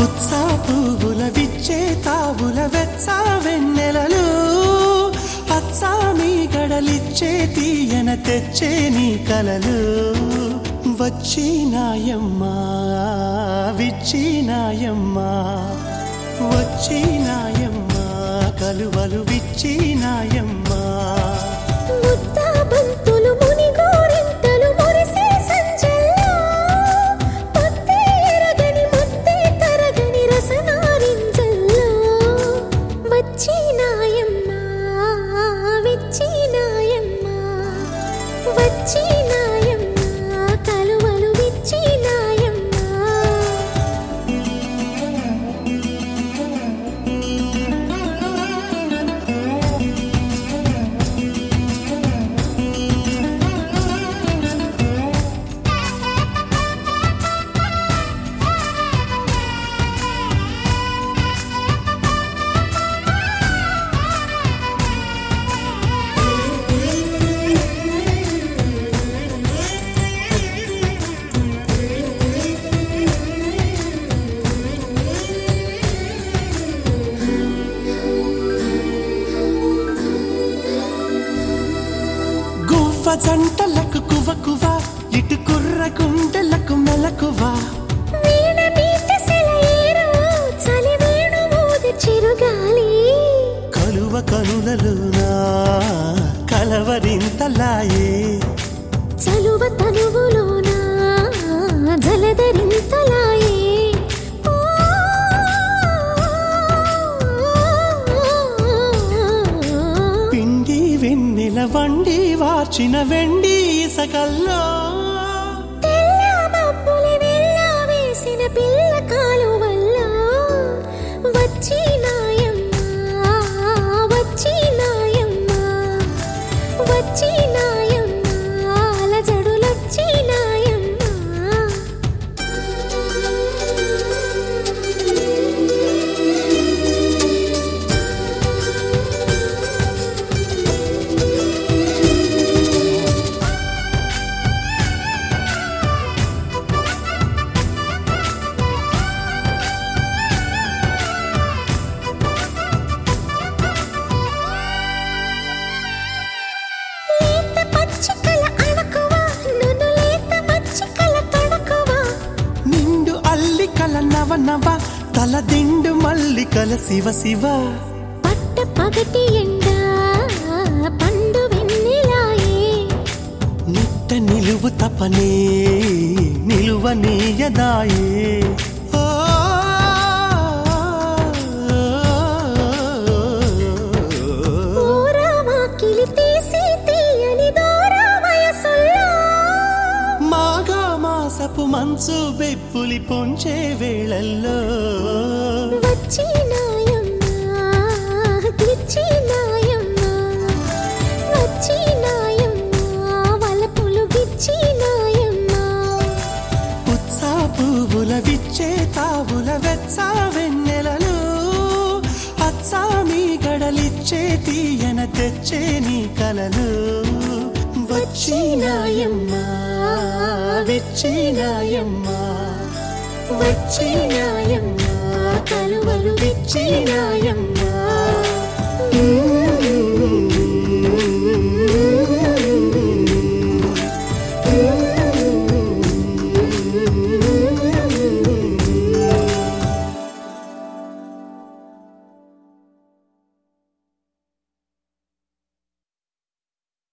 ఉత్సా పువ్వుల విచ్చే తావుల వెచ్చ వెన్నెలలు అచ్చా మీ గడలిచ్చే తీయన తెచ్చే నీ కలలు వచ్చినాయమ్మా విచ్చినాయమ్మా వచ్చినాయమ్మా కలువలు విచ్చినాయమ్మా ముద్దా బంతులు మునిగోరింతలు మురిసే సంజల్లో పొద్దే ఎరగని ముద్దే తరగని రసనారింజల్లో వచ్చినాయమ్మా విచ్చినాయమ్మా వచ్చినాయమ్మా కలువలు విచ్చినాయమ్మా గువ్వ జంటలకు కువ కువ ఇటు కుర్ర గుండెలకు మెలకువా వీణ మీట సెలయేరు చలి వేణు మోది చిరుగాలి కలువ కనులలోనా కలవరింతలాయే చలువ తనువులోన జలధరింతలాయే ఓ, పిండి వెన్నెల వండి వాచిన వెండి ఇసకల్లో తెల్ల మబ్బులి వెళ్ళ వేసిన పిల్ల కాలువల్ల వచ్చినాయమ్మా వచ్చినాయమ్మా వచ్చినాయమ్మా అలజడులొచ్చినాయమ్మా లేత పచ్చికల అణకువ నును లేత మచ్చికల తొణకువ నిండు అల్లికల నవ నవ తల దిండు మల్లికల శివ శివ పట్ట పగటి ఎండ పండు వెన్నెలాయే నిట్ట నిలువు తపనే నిలువ నీయదాయే ఓ, ఊరవాకిలి తీసి తీయని దూర వయసుల్లో మాఘ మాసపు మంచు బెప్పులి పొంచే వేళల్లో వచ్చినాయమ్మా గిచ్చినాయమ్మా వచ్చినాయమ్మా వలపులు గిచ్చినాయమ్మా ఉత్సా పువ్వుల విచ్చే తావుల వెచ్చ వెన్నెలలు అచ్చా మీ గడలిచ్చే తీయన తెచ్చే నీ కలలు వచ్చినాయమ్మా విచ్చినాయమ్మా వచ్చినాయమ్మా కలువలు విచ్చినాయమ్మా